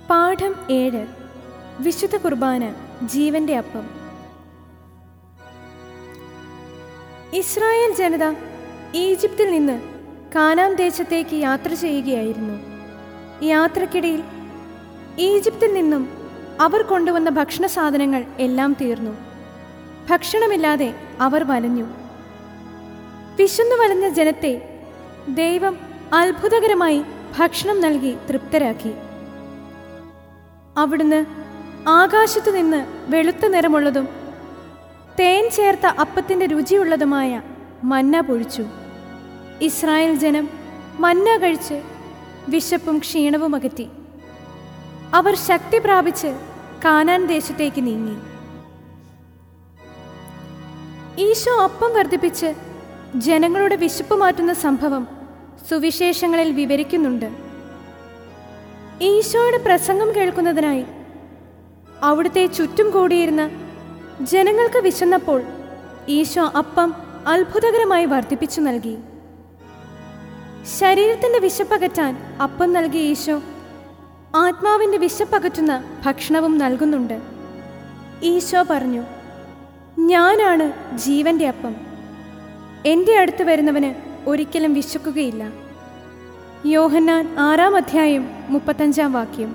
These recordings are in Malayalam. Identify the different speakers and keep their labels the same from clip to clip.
Speaker 1: പാഠം ഏഴ് വിശുദ്ധ കുർബാന ജീവന്റെ അപ്പം ഇസ്രായേൽ ജനത ഈജിപ്തിൽ നിന്ന് കാനാൻ ദേശത്തേക്ക് യാത്ര ചെയ്യുകയായിരുന്നു യാത്രക്കിടയിൽ ഈജിപ്തിൽ നിന്നും അവർ കൊണ്ടുവന്ന ഭക്ഷണ സാധനങ്ങൾ എല്ലാം തീർന്നു ഭക്ഷണമില്ലാതെ അവർ വലഞ്ഞു വിശന്നു വലഞ്ഞ ജനത്തെ ദൈവം അത്ഭുതകരമായി ഭക്ഷണം നൽകി തൃപ്തരാക്കി അവിടുന്ന് ആകാശത്തു നിന്ന് വെളുത്ത നിറമുള്ളതും തേൻ ചേർത്ത അപ്പത്തിൻ്റെ രുചിയുള്ളതുമായ മന്ന പൊഴിച്ചു ഇസ്രായേൽ ജനം മന്ന കഴിച്ച് വിശപ്പും ക്ഷീണവും അകറ്റി അവർ ശക്തി പ്രാപിച്ച് കാനാൻ ദേശത്തേക്ക് നീങ്ങി ഈശോ അപ്പം വർദ്ധിപ്പിച്ച് ജനങ്ങളുടെ വിശപ്പ് മാറ്റുന്ന സംഭവം സുവിശേഷങ്ങളിൽ വിവരിക്കുന്നുണ്ട് ഈശോയുടെ പ്രസംഗം കേൾക്കുന്നതിനായി അവിടുത്തെ ചുറ്റും കൂടിയിരുന്ന ജനങ്ങൾക്ക് വിശന്നപ്പോൾ ഈശോ അപ്പം അത്ഭുതകരമായി വർദ്ധിപ്പിച്ചു നൽകി ശരീരത്തിന്റെ വിശപ്പകറ്റാൻ അപ്പം നൽകിയ ഈശോ ആത്മാവിന്റെ വിശപ്പകറ്റുന്ന ഭക്ഷണവും നൽകുന്നുണ്ട് ഈശോ പറഞ്ഞു ഞാനാണ് ജീവന്റെ അപ്പം എൻ്റെ അടുത്ത് വരുന്നവന് ഒരിക്കലും വിശക്കുകയില്ല യോഹന്നാൻ ആറാം അധ്യായം മുപ്പത്തഞ്ചാം വാക്യം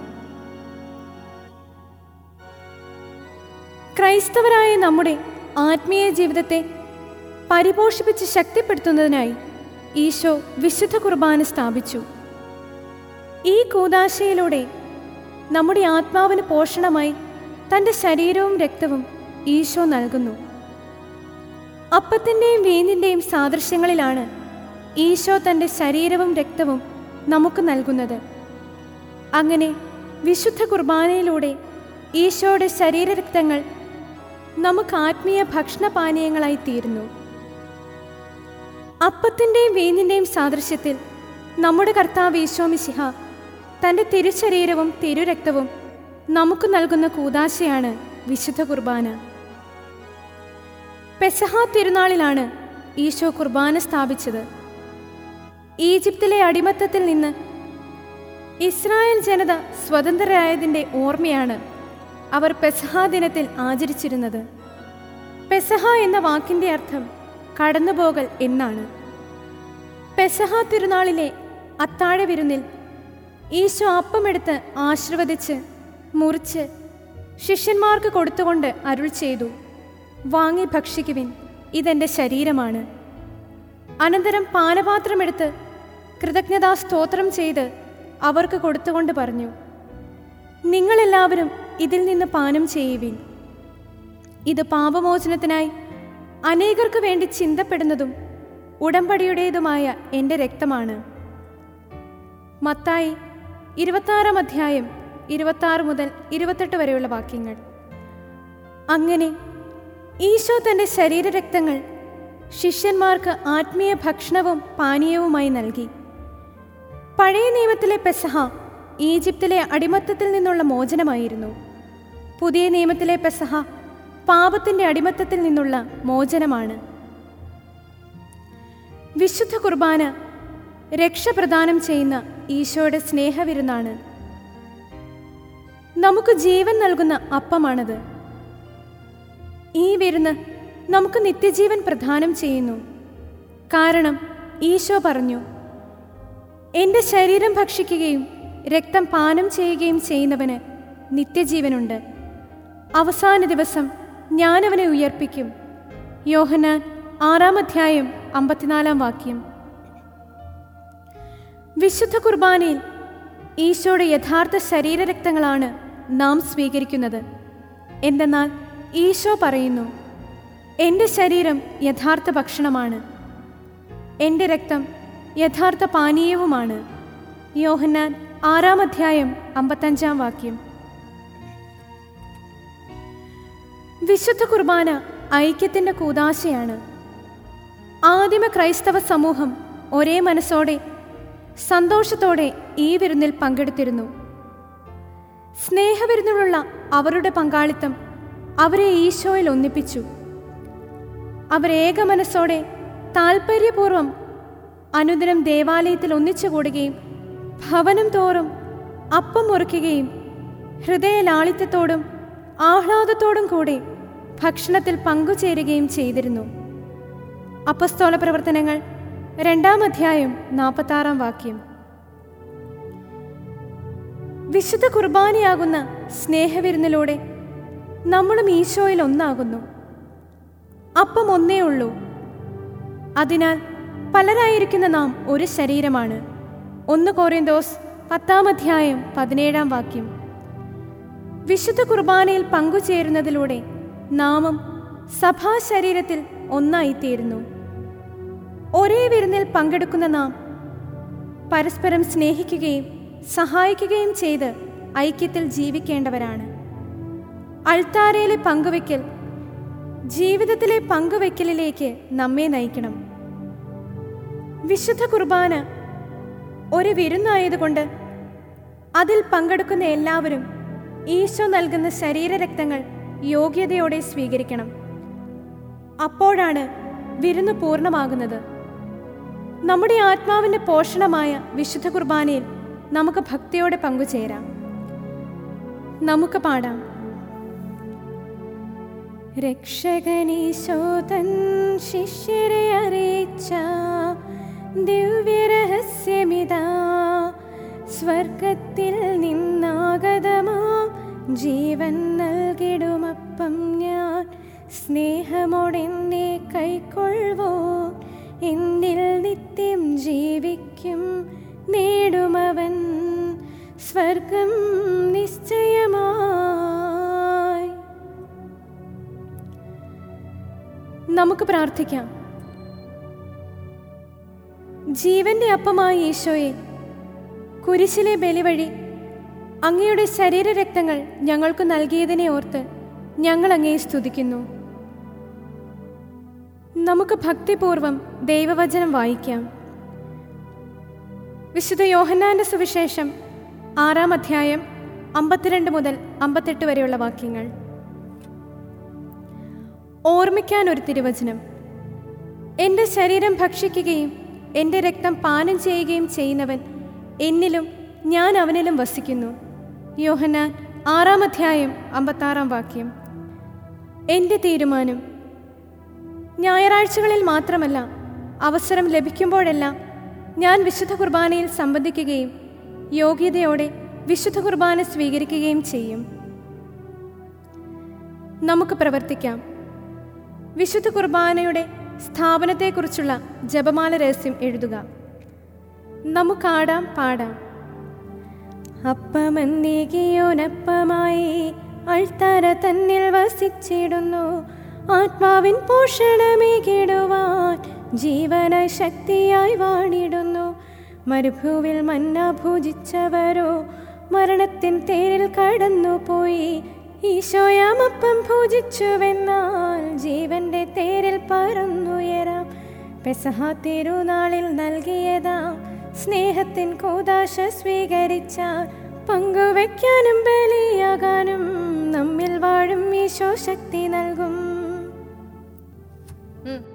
Speaker 1: ക്രൈസ്തവരായ നമ്മുടെ ആത്മീയ ജീവിതത്തെ പരിപോഷിപ്പിച്ച് ശക്തിപ്പെടുത്തുന്നതിനായി ഈശോ വിശുദ്ധ കുർബാന സ്ഥാപിച്ചു ഈ കൂതാശയിലൂടെ നമ്മുടെ ആത്മാവിന് പോഷണമായി തൻ്റെ ശരീരവും രക്തവും ഈശോ നൽകുന്നു അപ്പത്തിൻ്റെയും വീഞ്ഞിൻ്റെയും സാദൃശ്യങ്ങളിലാണ് ഈശോ തൻ്റെ ശരീരവും രക്തവും നമുക്ക് നൽകുന്നത് അങ്ങനെ വിശുദ്ധ കുർബാനയിലൂടെ ഈശോയുടെ ശരീരരക്തങ്ങൾ നമുക്ക് ആത്മീയ ഭക്ഷണപാനീയങ്ങളായി തീരുന്നു അപ്പത്തിൻ്റെയും വീഞ്ഞിൻ്റെയും സാദൃശ്യത്തിൽ നമ്മുടെ കർത്താവ് ഈശോമിശിഹ തൻ്റെ തിരുശരീരവും തിരുരക്തവും നമുക്ക് നൽകുന്ന കൂതാശയാണ് വിശുദ്ധ കുർബാന പെസഹ തിരുനാളിലാണ് ഈശോ കുർബാന സ്ഥാപിച്ചത് ഈജിപ്തിലെ അടിമത്തത്തിൽ നിന്ന് ഇസ്രായേൽ ജനത സ്വതന്ത്രരായതിൻ്റെ ഓർമ്മയാണ് അവർ പെസഹ ദിനത്തിൽ ആചരിച്ചിരുന്നത് പെസഹ എന്ന വാക്കിൻ്റെ അർത്ഥം കടന്നുപോകൽ എന്നാണ് പെസഹ തിരുനാളിലെ അത്താഴ വിരുന്നിൽ ഈശോ അപ്പമെടുത്ത് ആശീർവദിച്ച് മുറിച്ച് ശിഷ്യന്മാർക്ക് കൊടുത്തുകൊണ്ട് അരുൾ ചെയ്തു വാങ്ങി ഭക്ഷിക്കുവിൻ ഇതെൻ്റെ ശരീരമാണ് അനന്തരം പാനപാത്രമെടുത്ത് കൃതജ്ഞതാ സ്തോത്രം ചെയ്ത് അവർക്ക് കൊടുത്തുകൊണ്ട് പറഞ്ഞു നിങ്ങളെല്ലാവരും ഇതിൽ നിന്ന് പാനം ചെയ്യുവിൻ ഇത് പാപമോചനത്തിനായി അനേകർക്ക് വേണ്ടി ചിന്തപ്പെടുന്നതും ഉടമ്പടിയുടേതുമായ എൻ്റെ രക്തമാണ് മത്തായി ഇരുപത്താറാം അധ്യായം ഇരുപത്താറ് മുതൽ ഇരുപത്തെട്ട് വരെയുള്ള വാക്യങ്ങൾ അങ്ങനെ ഈശോ തൻ്റെ ശരീരരക്തങ്ങൾ ശിഷ്യന്മാർക്ക് ആത്മീയ ഭക്ഷണവും പാനീയവുമായി നൽകി പഴയ നിയമത്തിലെ പെസഹ ഈജിപ്തിലെ അടിമത്തത്തിൽ നിന്നുള്ള മോചനമായിരുന്നു പുതിയ നിയമത്തിലെ പെസഹ പാപത്തിൻ്റെ അടിമത്തത്തിൽ നിന്നുള്ള മോചനമാണ് വിശുദ്ധ കുർബാന രക്ഷ പ്രദാനം ചെയ്യുന്ന ഈശോയുടെ സ്നേഹവിരുന്നാണ് നമുക്ക് ജീവൻ നൽകുന്ന അപ്പമാണത് ഈ വിരുന്ന് നമുക്ക് നിത്യജീവൻ പ്രദാനം ചെയ്യുന്നു കാരണം ഈശോ പറഞ്ഞു എൻ്റെ ശരീരം ഭക്ഷിക്കുകയും രക്തം പാനം ചെയ്യുകയും ചെയ്യുന്നവന് നിത്യജീവനുണ്ട് അവസാന ദിവസം ഞാനവനെ ഉയർപ്പിക്കും യോഹനാൻ ആറാം അധ്യായം അമ്പത്തിനാലാം വാക്യം വിശുദ്ധ കുർബാനയിൽ ഈശോയുടെ യഥാർത്ഥ ശരീരരക്തങ്ങളാണ് നാം സ്വീകരിക്കുന്നത് എന്തെന്നാൽ ഈശോ പറയുന്നു എൻ്റെ ശരീരം യഥാർത്ഥ ഭക്ഷണമാണ് എൻ്റെ രക്തം യഥാർത്ഥ പാനീയവുമാണ് യോഹന്നാൻ ആറാം അധ്യായം അമ്പത്തഞ്ചാം വാക്യം വിശുദ്ധ കുർബാന ഐക്യത്തിൻ്റെ കൂതാശയാണ് ആദിമ ക്രൈസ്തവ സമൂഹം ഒരേ മനസ്സോടെ സന്തോഷത്തോടെ ഈ വിരുന്നിൽ പങ്കെടുത്തിരുന്നു സ്നേഹവിരുന്നിലുള്ള അവരുടെ പങ്കാളിത്തം അവരെ ഈശോയിൽ ഒന്നിപ്പിച്ചു അവരേക മനസ്സോടെ താൽപ്പര്യപൂർവം അനുദിനം ദേവാലയത്തിൽ ഒന്നിച്ചുകൂടുകയും ഭവനം തോറും അപ്പം മുറിക്കുകയും ഹൃദയ ലാളിത്യത്തോടും ആഹ്ലാദത്തോടും കൂടി ഭക്ഷണത്തിൽ പങ്കുചേരുകയും ചെയ്തിരുന്നു അപ്പസ്തോല പ്രവർത്തനങ്ങൾ രണ്ടാം അധ്യായം നാൽപ്പത്താറാം വാക്യം വിശുദ്ധ കുർബാനയാകുന്ന സ്നേഹവിരുന്നിലൂടെ നമ്മളും ഈശോയിൽ ഒന്നാകുന്നു അപ്പം ഒന്നേ ഉള്ളൂ അതിനാൽ പലരായിരിക്കുന്ന നാം ഒരു ശരീരമാണ് ഒന്ന് കോറിന്തോസ് പത്താം അധ്യായം പതിനേഴാം വാക്യം വിശുദ്ധ കുർബാനയിൽ പങ്കുചേരുന്നതിലൂടെ നാമും സഭാശരീരത്തിൽ ഒന്നായിത്തീരുന്നു ഒരേ വിരുന്നിൽ പങ്കെടുക്കുന്ന നാം പരസ്പരം സ്നേഹിക്കുകയും സഹായിക്കുകയും ചെയ്ത് ഐക്യത്തിൽ ജീവിക്കേണ്ടവരാണ് അൾത്താരയിലെ പങ്കുവയ്ക്കൽ ജീവിതത്തിലെ പങ്കുവയ്ക്കലിലേക്ക് നമ്മെ നയിക്കണം വിശുദ്ധ കുർബാന ഒരു വിരുന്നായതുകൊണ്ട് അതിൽ പങ്കെടുക്കുന്ന എല്ലാവരും ഈശോ നൽകുന്ന ശരീരരക്തങ്ങൾ യോഗ്യതയോടെ സ്വീകരിക്കണം അപ്പോഴാണ് വിരുന്ന് പൂർണ്ണമാകുന്നത് നമ്മുടെ ആത്മാവിൻ്റെ പോഷണമായ വിശുദ്ധ കുർബാനയിൽ നമുക്ക് ഭക്തിയോടെ പങ്കുചേരാം നമുക്ക് പാടാം രക്ഷകനീശോതൻ ശിഷ്യരെ അറിയിച്ച ദിവ്യരഹസ്യമിതാ സ്വർഗത്തിൽ നിന്നാഗതമാ ജീവൻ നൽകിടുമപ്പം ഞാൻ സ്നേഹമോടെന്നെ കൈക്കൊള്ളുവോ എന്നിൽ നിത്യം ജീവിക്കും നേടുമവൻ സ്വർഗം നിശ്ചയമായി നമുക്ക് പ്രാർത്ഥിക്കാം ജീവന്റെ അപ്പമായ ഈശോയെ കുരിശിലെ ബലി വഴി അങ്ങയുടെ ശരീരരക്തങ്ങൾ ഞങ്ങൾക്ക് നൽകിയതിനെ ഓർത്ത് ഞങ്ങൾ അങ്ങയെ സ്തുതിക്കുന്നു നമുക്ക് ഭക്തിപൂർവം ദൈവവചനം വായിക്കാം വിശുദ്ധ യോഹന്നാന്റെ സുവിശേഷം ആറാം അധ്യായം അമ്പത്തിരണ്ട് മുതൽ അമ്പത്തെട്ട് വരെയുള്ള വാക്യങ്ങൾ ഓർമ്മിക്കാൻ ഒരു തിരുവചനം എൻ്റെ ശരീരം ഭക്ഷിക്കുകയും എൻ്റെ രക്തം പാനം ചെയ്യുകയും ചെയ്യുന്നവൻ എന്നിലും ഞാൻ അവനിലും വസിക്കുന്നു യോഹന്നാൻ ആറാം അധ്യായം അമ്പത്താറാം വാക്യം എൻ്റെ തീരുമാനം ഞായറാഴ്ചകളിൽ മാത്രമല്ല അവസരം ലഭിക്കുമ്പോഴെല്ലാം ഞാൻ വിശുദ്ധ കുർബാനയിൽ സംബന്ധിക്കുകയും യോഗ്യതയോടെ വിശുദ്ധ കുർബാന സ്വീകരിക്കുകയും ചെയ്യും നമുക്ക് പ്രവർത്തിക്കാം വിശുദ്ധ കുർബാനയുടെ സ്ഥാപനത്തെക്കുറിച്ചുള്ള ജപമാല രഹസ്യം എഴുതുക നമുക്കാടാം പാടാം അപ്പമന്നേകിയോനപ്പമായി അൾത്തറ തന്നിൽ വസിച്ചിടുന്നു ആത്മാവിൻ പോഷണമേകിടുവാൻ ജീവന ശക്തിയായി വാണിടുന്നു മരുഭൂവിൽ മന്ന ഭുജിച്ചവരോ മരണത്തിൻ തേരിൽ കടന്നുപോയി ഈശോയാമപ്പം ഭുജിച്ചുവെന്നാൽ ജീവന്റെ തേരിൽ പറന്നുയരാം പെസഹ തിരുനാളിൽ നൽകിയതാം സ്നേഹത്തിൻ കൂതാശ സ്വീകരിച്ചാൽ പങ്കുവെക്കാനും ബലിയാകാനും നമ്മിൽ വാഴും ഈശോ ശക്തി നൽകും